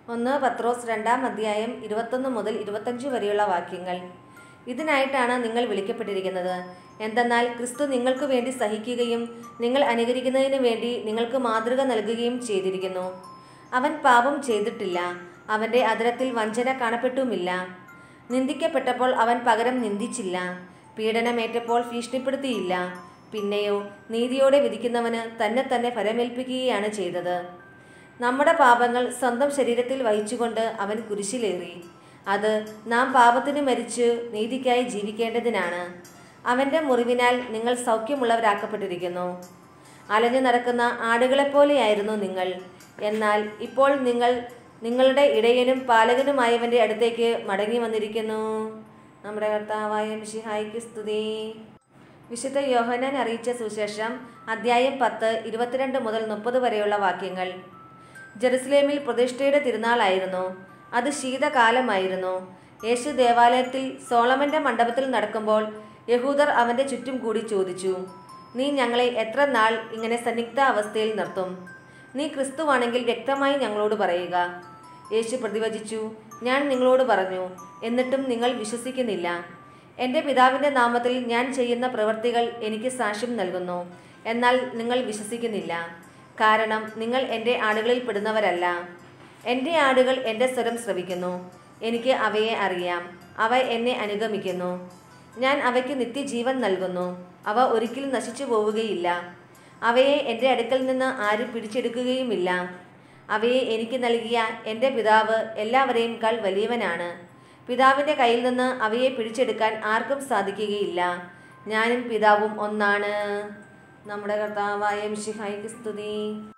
ഒന്ന് പത്രോസ് രണ്ടാം അധ്യായം ഇരുപത്തൊന്ന് മുതൽ ഇരുപത്തഞ്ച് വരെയുള്ള വാക്യങ്ങൾ ഇതിനായിട്ടാണ് നിങ്ങൾ വിളിക്കപ്പെട്ടിരിക്കുന്നത് എന്തെന്നാൽ ക്രിസ്തു നിങ്ങൾക്ക് വേണ്ടി സഹിക്കുകയും നിങ്ങൾ അനുകരിക്കുന്നതിന് വേണ്ടി നിങ്ങൾക്ക് മാതൃക നൽകുകയും ചെയ്തിരിക്കുന്നു അവൻ പാപം ചെയ്തിട്ടില്ല അവൻ്റെ അതിരത്തിൽ വഞ്ചന കാണപ്പെട്ടുമില്ല നിന്ദിക്കപ്പെട്ടപ്പോൾ അവൻ പകരം നിന്ദിച്ചില്ല പീഡനമേറ്റപ്പോൾ ഭീഷണിപ്പെടുത്തിയില്ല പിന്നെയോ നീതിയോടെ വിധിക്കുന്നവന് തന്നെ തന്നെ ഫലമേൽപ്പിക്കുകയാണ് ചെയ്തത് നമ്മുടെ പാപങ്ങൾ സ്വന്തം ശരീരത്തിൽ വഹിച്ചുകൊണ്ട് അവൻ കുരിശിലേറി അത് നാം പാപത്തിന് മരിച്ച് നീതിക്കായി ജീവിക്കേണ്ടതിനാണ് അവൻ്റെ മുറിവിനാൽ നിങ്ങൾ സൗഖ്യമുള്ളവരാക്കപ്പെട്ടിരിക്കുന്നു അലഞ്ഞു നടക്കുന്ന ആടുകളെപ്പോലെയായിരുന്നു നിങ്ങൾ എന്നാൽ ഇപ്പോൾ നിങ്ങൾ നിങ്ങളുടെ ഇടയനും പാലകനുമായവൻ്റെ അടുത്തേക്ക് മടങ്ങി വന്നിരിക്കുന്നു നമ്മുടെ കർത്താവായ മിഷിഹായിക്ക് സ്തുതി വിശുദ്ധ യോഹനാൻ അറിയിച്ച സുശേഷം അദ്ധ്യായം പത്ത് ഇരുപത്തിരണ്ട് മുതൽ മുപ്പത് വരെയുള്ള വാക്യങ്ങൾ ജെറുസലേമിൽ പ്രതിഷ്ഠയുടെ തിരുനാളായിരുന്നു അത് ശീതകാലമായിരുന്നു യേശു ദേവാലയത്തിൽ സോളമന്റെ മണ്ഡപത്തിൽ നടക്കുമ്പോൾ യഹൂദർ അവന്റെ ചുറ്റും കൂടി ചോദിച്ചു നീ ഞങ്ങളെ എത്ര നാൾ ഇങ്ങനെ സന്നിഗ്ധ അവസ്ഥയിൽ നിർത്തും നീ ക്രിസ്തുവാണെങ്കിൽ വ്യക്തമായി ഞങ്ങളോട് പറയുക യേശു പ്രതിവചിച്ചു ഞാൻ നിങ്ങളോട് പറഞ്ഞു എന്നിട്ടും നിങ്ങൾ വിശ്വസിക്കുന്നില്ല എൻ്റെ പിതാവിൻ്റെ നാമത്തിൽ ഞാൻ ചെയ്യുന്ന പ്രവൃത്തികൾ എനിക്ക് സാക്ഷ്യം നൽകുന്നു എന്നാൽ നിങ്ങൾ വിശ്വസിക്കുന്നില്ല കാരണം നിങ്ങൾ എൻ്റെ ആടുകളിൽ പെടുന്നവരല്ല എൻ്റെ ആടുകൾ എൻ്റെ സ്വരം ശ്രവിക്കുന്നു എനിക്ക് അവയെ അറിയാം അവ എന്നെ അനുഗമിക്കുന്നു ഞാൻ അവയ്ക്ക് നിത്യജീവൻ നൽകുന്നു അവ ഒരിക്കലും നശിച്ചു പോവുകയില്ല അവയെ എൻ്റെ അടുക്കൽ നിന്ന് ആരും പിടിച്ചെടുക്കുകയുമില്ല അവയെ എനിക്ക് നൽകിയ എൻ്റെ പിതാവ് എല്ലാവരെയും കാൾ വലിയവനാണ് പിതാവിൻ്റെ കയ്യിൽ നിന്ന് അവയെ പിടിച്ചെടുക്കാൻ ആർക്കും സാധിക്കുകയില്ല ഞാനും പിതാവും ഒന്നാണ് നമ്മുടെ കർത്താവായ മിഷിഹായിക്ക് സ്തുതി